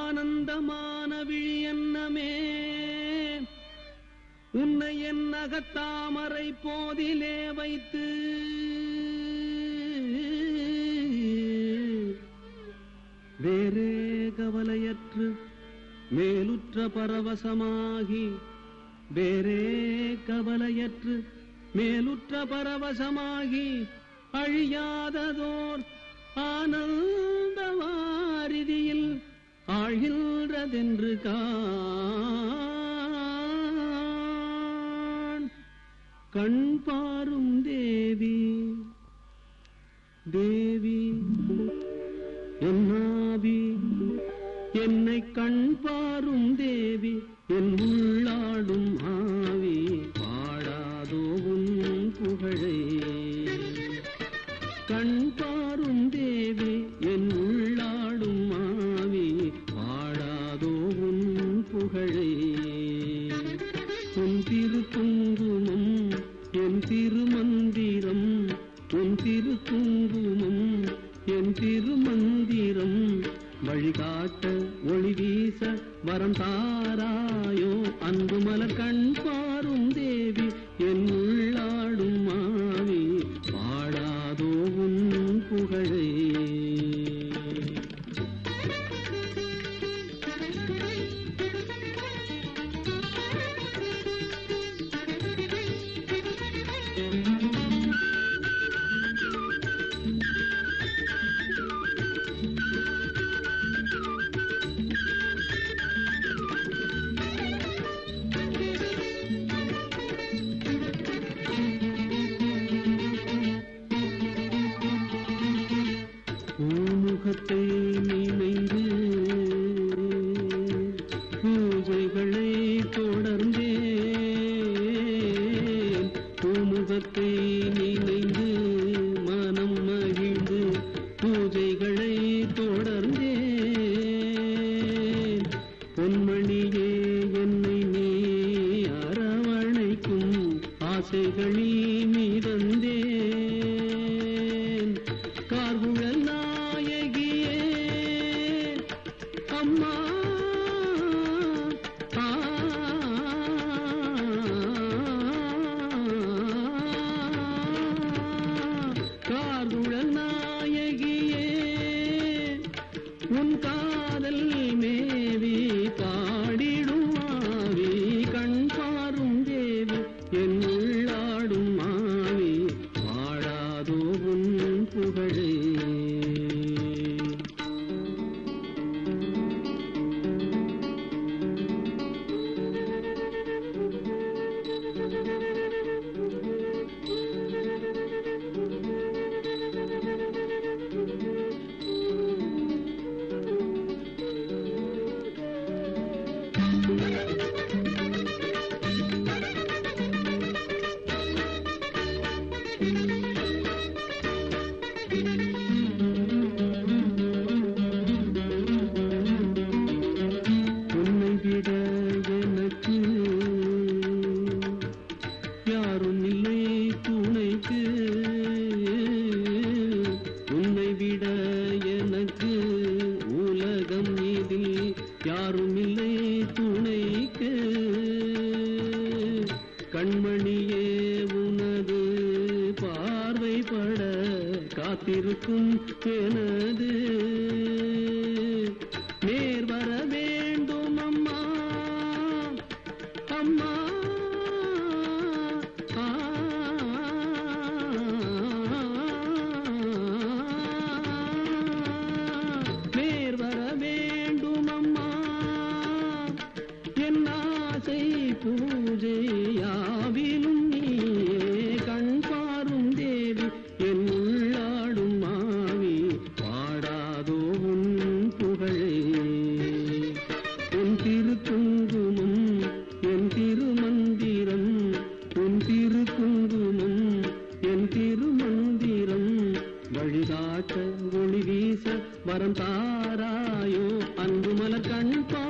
ஆனந்தமான விழி என்னமே உன்னை என் அகத்தாமரை போதிலே வைத்து வேறே கவலையற்று மேலுற்ற பரவசமாகி வேறே கவலையற்று மேலுற்ற பரவசமாகி அழியாததோர் ஆனந்த வாரிதியில் ஆழ்கின்றதென்று காண் கண் பாரும் தேவி தேவி என்னாவி என்னை கண் பாரும் தேவி என் உள்ளாடும் ஆவி பாடாதோ உன் புகழை கண் பாரும் தேவி என் உள்ளாடும் ஆவி பாடாதோ உன் புகழை உன் திரு குங்குமம் என் திருமந்திரம் உன் திரு குங்குமம் என் திருமந்திரம் வழிகாட்ட ஒளி வீச வரம் தாராயோ அன்பு மலர் கண் பாரும் தேவி என் உள்ளாடும் மாவி பாடாதோ உன் புகழே பூமுகத்தை நினைந்து பூஜைகளை தொடர்ந்தேன் பூமுகத்தை நினைந்து மனம் மகிழ்ந்து பூஜைகளை தொடர்ந்தேன் பொன்மணியே என்னை நீ அரவணைக்கும் ஆசைகளில் மிதந்தேன் கார்குழல் நாயகியே அம்மா ஆ, கார்குழல் நாயகியே உன் காதல் மேவி பாடிடும் ஆவி கண் பாரும் தேவி என் உள்ளாடும் ஆவி பாடாதோ உன் புகழே உன்னை விட எனக்கு யாரும் இல்லை துணைக்கு உன்னை விட எனக்கு உலகம் இதில் யாரும் இல்லை துணைக்கு கண்மணியே உனது பார்வைப்பட காத்திருக்கும் எனது நேர் வர வேண்டும் அம்மா அம்மா ஆ, நேர் வர வேண்டும் அம்மா என் ஆசை பூஜையாவிலும் நீயே கண் பாரும் தேவி என் உள்ளாடும் மாவி பாடாதோ உன் புகழே உன் திரு குங்குமம் என் திருமந்திரம் உன் திரு குங்குமம் என் திருமந்திரம் வழிகாட்ட ஒளி வீச வரம் தாராயோ அன்பு மலர் கண் பா